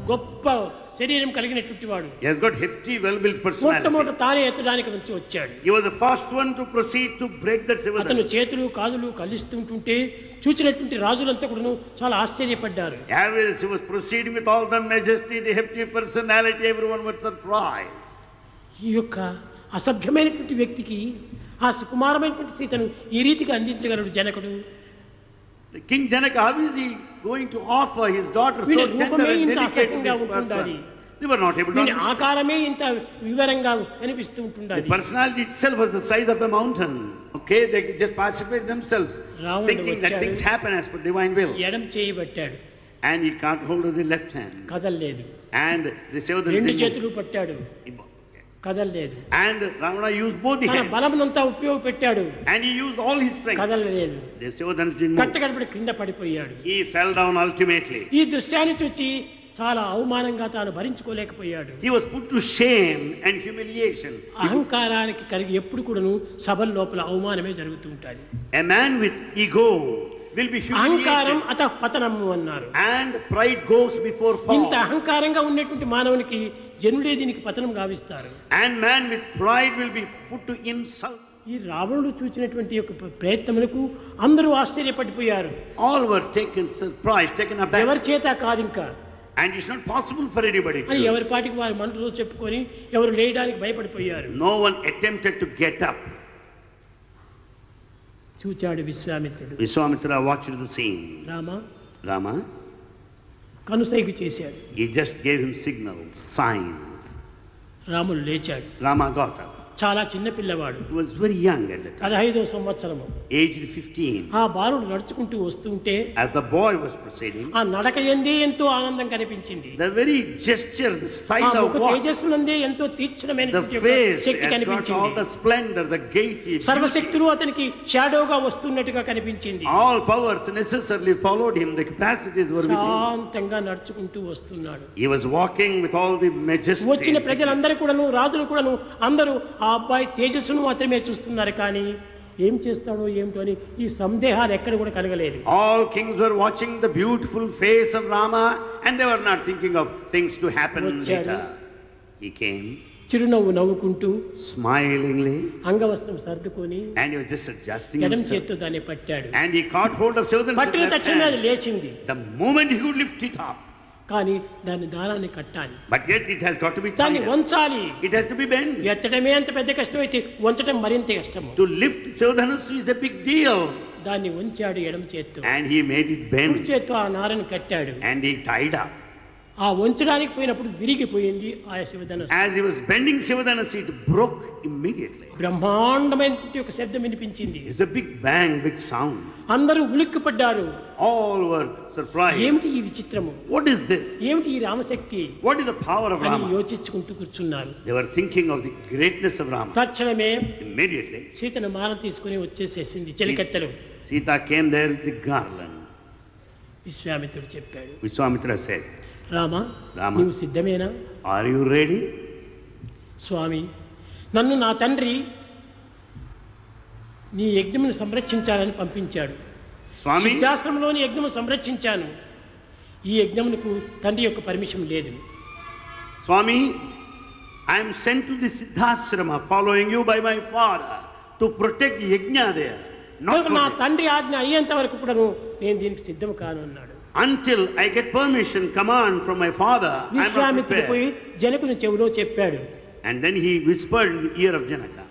గొప్ప శరీరం కలిగినటువంటి వాడు He has got hefty, well-built personality. మొట్టమొదట తానే ఎత్తడానికి నుంచి వచ్చాడు He was the first one to proceed to break that అతను Sivadana. చేతులు కాదులు కలిస్తుంటుంటే చూసినటువంటి రాజులంతా కూడాను చాలా ఆశ్చర్యపడ్డారు As he was proceeding with all the majesty, the hefty personality, everyone was surprised. ఈ యొక్క అసభ్యమైనటువంటి వ్యక్తికి ఆ సుకుమారమైనటువంటి సీతను ఈ రీతిగా అందించగలడు జనకుడు The King Janaka, how is he going to offer his daughter so వీడి tender రూపమే and ఇంత delicate to అసహ్యంగా this ఉంటుండాలి. person? They were not able to వీడి understand. ఆకారమే ఇంత వివరంగా కనిపిస్తూ The ఉంటుండాలి personality itself was the size of a mountain. Okay, they just pacified themselves, రావణుడు thinking that వచ్చాడు. things happen as per divine will. ఎడం చేయబట్టాడు And he can't hold of the left hand. కదల్లేదు And the Sevadana రెండు didn't చేతులు పట్టాడు move. కదల్లేదు And Ravana used both the తన hands. బలమునంతా ఉపయోగపెట్టాడు And he used all his strength. కదలలేదు The Sevadana didn't move. కట్టగడపడి క్రింద పడిపోయాడు He fell down ultimately. ఈ దృశ్యాన్ని చూచి చాలా అవమానంగా తాను భరించుకోలేకపోయాడు He was put to shame and humiliation. అహంకారానికి కలిగి ఎప్పుడు కూడాను సభల లోపల అవమానమే జరుగుతూ ఉంటుంది A man with ego will be అహంకారం humiliated. అత పతనము అన్నారు And pride goes before ఇంత fall. అహంకారంగా ఉన్నటువంటి మానవునికి జనుడే దీనికి పతనం గావిస్తారు And man with pride will be put to insult. ఈ రావణుడు చూసినటువంటి యొక్క ప్ర- ప్రయత్నములకు అందరూ ఆశ్చర్యపడిపోయారు All were taken surprised, taken aback. ఎవరి చేత కాదు ఇంకా And it's not possible for anybody అని to. ఎవరి పాటికి వారి మనసులో చెప్పుకొని ఎవరు లేయడానికి భయపడిపోయారు No one attempted to get up. చూచాడు విశ్వామిత్రుడు Vishwamitra watched the scene. Rama Rama, కనుసైగు చేశాడు he just gave him signals, signs. రాముడు లేచాడు Rama got up. చాలా చిన్న పిల్లవాడు He was very young at that time, పదహైదో సంవత్సరము aged 15. ఆ బాలుడు నడుచుకుంటూ వస్తుంటే As the boy was proceeding, ఆ నడక ఎందే ఎంతో ఆనందం కనిపించింది the very gesture, the ఆ style ముఖ of walk, తేజస్సునందే ఎంతో the తీక్షణమైనటువంటి యొక్క face Shakti has got all కనిపించింది the splendor, the gaiety, beauty. సర్వశక్తులు అతనికి షాడోగా వస్తున్నట్టుగా కనిపించింది all powers necessarily followed him. The capacities were with him. శాంతంగా నడుచుకుంటూ వస్తున్నాడు He was walking with all the majesty. వచ్చిన ప్రజలందరూ కూడాను రాజులు కూడాను అందరూ ఆ అబ్బాయి తేజస్సును మాత్రమే చూస్తున్నారు కానీ ఏం చేస్తాడో ఏమిటో అని ఈ సందేహాలు ఎక్కడ కూడా కలగలేదు All kings were watching the beautiful face of Rama and they were not thinking of things to happen వచ్చాడు. later. He came చిరునవ్వు నవ్వుకుంటూ smilingly అంగవస్త్రం సర్దుకొని and he was just adjusting ఎడం himself. చేత్తో దాన్ని పట్టాడు And he caught hold of Sivadana's పట్టిన left తక్షణమే అది hand. లేచింది The moment he could lift it up. కానీ దాన్ని దారాన్ని కట్టాలి But yet it has got to be దాన్ని tied up. వంచాలి It has to be bent. ఎత్తడమే అంత పెద్ద కష్టం అయితే వంచడం మరింత కష్టము To lift Sivadana's is a big deal. దాన్ని వంచాడు ఎడం చేత్తో And he made it కుడి bend. చేత్తో ఆ నారని కట్టాడు And he tied up. ఆ వంచడానికి పోయినప్పుడు విరిగిపోయింది ఆ శివధనస్సు As he was bending Sivadana's, it broke immediately. బ్రహ్మాండమైనటువంటి ఒక శబ్దం వినిపించింది It's a big bang, big sound. అందరూ ఉలిక్కిపడ్డారు All were surprised. ఏమిటి ఈ విచిత్రము What is this? ఏమిటి ఈ Ramashakti What is the power of అని Rama? యోచించుకుంటూ కూర్చున్నారు They were thinking of the greatness of Rama. తక్షణమే Immediately, సీతను మాల తీసుకుని వచ్చేసేసింది చెలికత్తెలు Sita came there with the garland. విశ్వామిత్రుడు చెప్పాడు Vishwamitra said, రామ రామ. నీవు సిద్ధమేనా Are you ready? స్వామి నన్ను నా తండ్రి నీ యజ్ఞమును సంరక్షించాలని పంపించాడు Swami, సిద్ధాశ్రమంలోని యజ్ఞము సంరక్షించాను ఈ యజ్ఞమునకు తండ్రి యొక్క పర్మిషన్ లేదు Swami, I am sent to the Siddhasrama following you by my father to protect Yajna there. Not కనుక నా for this. తండ్రి ఆజ్ఞ అయ్యేంత వరకు కూడాను నేను దీనికి సిద్ధం కాను అన్నాడు Until I get permission, command from my father, I am not విశ్వామిత్రుడు పోయి prepared. జనకుని చెవిలో చెప్పాడు And then he whispered in the ear of Janaka.